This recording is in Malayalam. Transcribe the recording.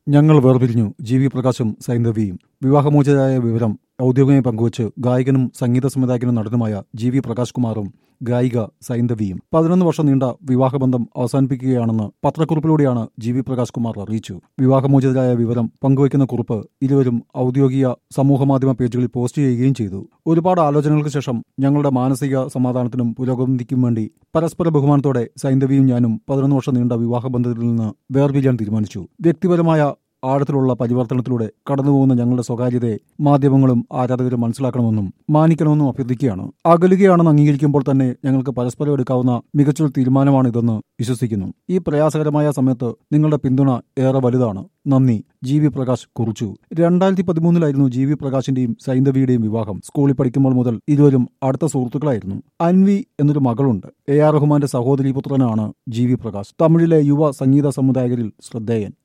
ഞങ്ങൾ വേർപിരിഞ്ഞു ജി വി പ്രകാശും സൈന്ധവിയും വിവാഹമോചിതരായ വിവരം ഔദ്യോഗികമായി പങ്കുവച്ച് ഗായകനും സംഗീത സംവിധായകനും നടനുമായ ജി വി പ്രകാശ് കുമാറും ഗായിക സൈന്ധവിയും പതിനൊന്ന് വർഷം നീണ്ട വിവാഹബന്ധം അവസാനിപ്പിക്കുകയാണെന്ന് പത്രക്കുറിപ്പിലൂടെയാണ് ജി വി പ്രകാശ് കുമാർ അറിയിച്ചു വിവാഹമോചിതരായ വിവരം പങ്കുവയ്ക്കുന്ന കുറിപ്പ് ഇരുവരും ഔദ്യോഗിക സമൂഹമാധ്യമ പേജുകളിൽ പോസ്റ്റ് ചെയ്യുകയും ചെയ്തു ഒരുപാട് ആലോചനകൾക്ക് ശേഷം ഞങ്ങളുടെ മാനസിക സമാധാനത്തിനും പുരോഗതിക്കും വേണ്ടി പരസ്പര ബഹുമാനത്തോടെ സൈന്ധവിയും ഞാനും പതിനൊന്ന് വർഷം നീണ്ട വിവാഹബന്ധത്തിൽ നിന്ന് വേർപിരിയാൻ തീരുമാനിച്ചു വ്യക്തിപരമായ ആഴത്തിലുള്ള പരിവർത്തനത്തിലൂടെ കടന്നുപോകുന്ന ഞങ്ങളുടെ സ്വകാര്യതയെ മാധ്യമങ്ങളും ആരാധകരും മനസ്സിലാക്കണമെന്നും മാനിക്കണമെന്നും അഭ്യർത്ഥിക്കുകയാണ് അകലുകയാണെന്ന് അംഗീകരിക്കുമ്പോൾ തന്നെ ഞങ്ങൾക്ക് പരസ്പരം എടുക്കാവുന്ന മികച്ചൊരു തീരുമാനമാണിതെന്ന് വിശ്വസിക്കുന്നു ഈ പ്രയാസകരമായ സമയത്ത് നിങ്ങളുടെ പിന്തുണ ഏറെ വലുതാണ് നന്ദി ജി വി പ്രകാശ് കുറിച്ചു രണ്ടായിരത്തി പതിമൂന്നിലായിരുന്നു ജി വി പ്രകാശിന്റെയും സൈന്ധവിയുടെയും വിവാഹം സ്കൂളിൽ പഠിക്കുമ്പോൾ മുതൽ ഇരുവരും അടുത്ത സുഹൃത്തുക്കളായിരുന്നു അൻവി എന്നൊരു മകളുണ്ട് എ ആർ റഹ്മാന്റെ സഹോദരി പുത്രനാണ് ജി വി പ്രകാശ് തമിഴിലെ യുവ സംഗീത സമുദായകരിൽ ശ്രദ്ധേയൻ